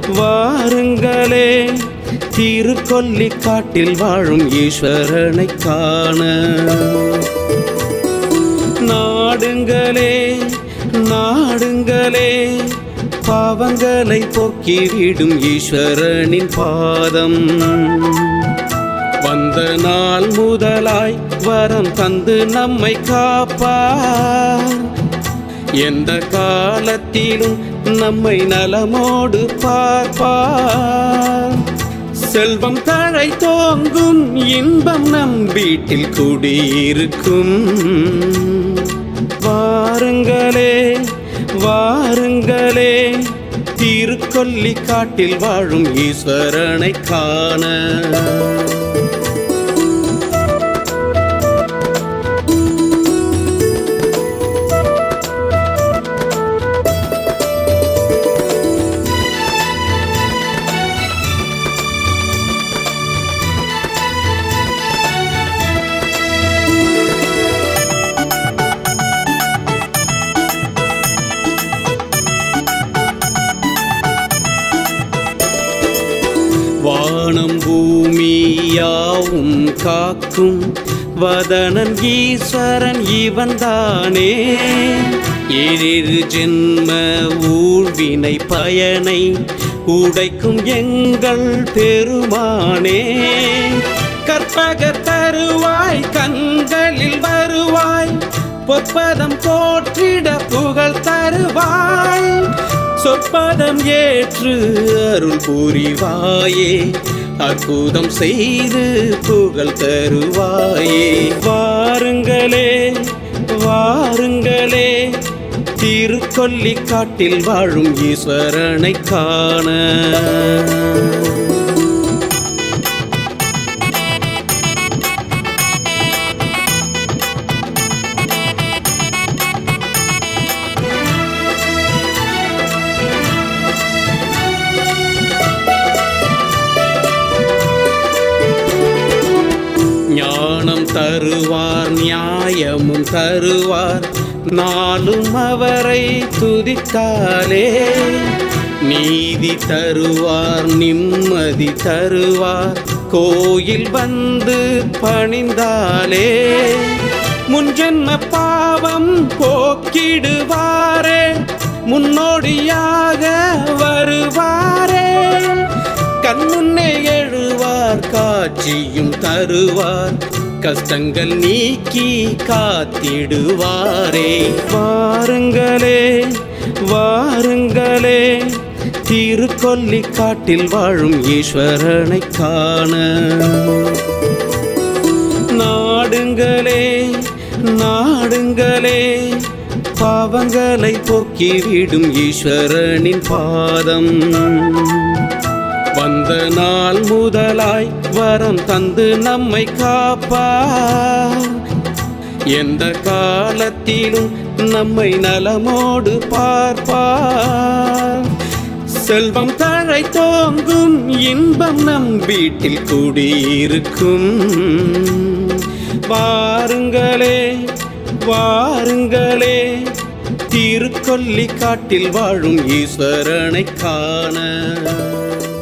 வாருங்களே திருக்கொல்லி காட்டில் வாழும் ஈஸ்வரனை காண நாடுங்களே நாடுங்களே பாவங்களை போக்கிவிடும் ஈஸ்வரனின் பாதம் வந்த நாள் முதலாய் வரம் தந்து நம்மை காப்பார் எந்த காலத்திலும் நம்மை நலமோடு பார்ப்பார் செல்வம் தழை தோங்கும் இன்பம் நம் வீட்டில் குடியிருக்கும் வாருங்களே வாருங்களே திருக்கொல்லி காட்டில் வாழும் ஈஸ்வரனை காண வானம் பூமி யாவும் காக்கும் வதனன் ஈஸ்வரன் இவன்தானே ஏழு ஜென்ம ஊழ்வினை பயனை உடைக்கும் எங்கள் பெருமானே கற்பக தருவாய் கண்களில் வருவாய் பொற்பதம் போற்றிட புகழ் தருவாய் சொற்பதம் ஏற்று அருள் புரிவாயே அற்புதம் செய்து புகழ் தருவாயே வாருங்களே வாருங்களே திருக்கொல்லி காட்டில் வாழும் ஈஸ்வரனை காண ஞானம் தருவார் நியாயமும் தருவார் நாளும் அவரை துதித்தாலே நீதி தருவார் நிம்மதி தருவார் கோயில் வந்து பணிந்தாலே முன்ஜென்ம பாவம் போக்கிடுவாரே முன்னோடியாக வருவாரே கண்முன்னே எழுவார் காட்சியும் தருவார் கஷ்டங்கள் நீக்கி காத்திடுவாரே வாருங்களே வாருங்களே திருக்கொல்லி காட்டில் வாழும் ஈஸ்வரனை காண நாடுங்களே நாடுங்களே பாவங்களை போக்கிவிடும் ஈஸ்வரனின் பாதம் வந்த நாள் முதலாய் வரம் தந்து நம்மை காப்பார் எந்த காலத்திலும் நம்மை நலமோடு பார்ப்பார் செல்வம் தழை தோங்கும் இன்பம் நம் வீட்டில் குடியிருக்கும் வாருங்களே வாருங்களே திருக்கொல்லி காட்டில் வாழும் ஈஸ்வரனை காண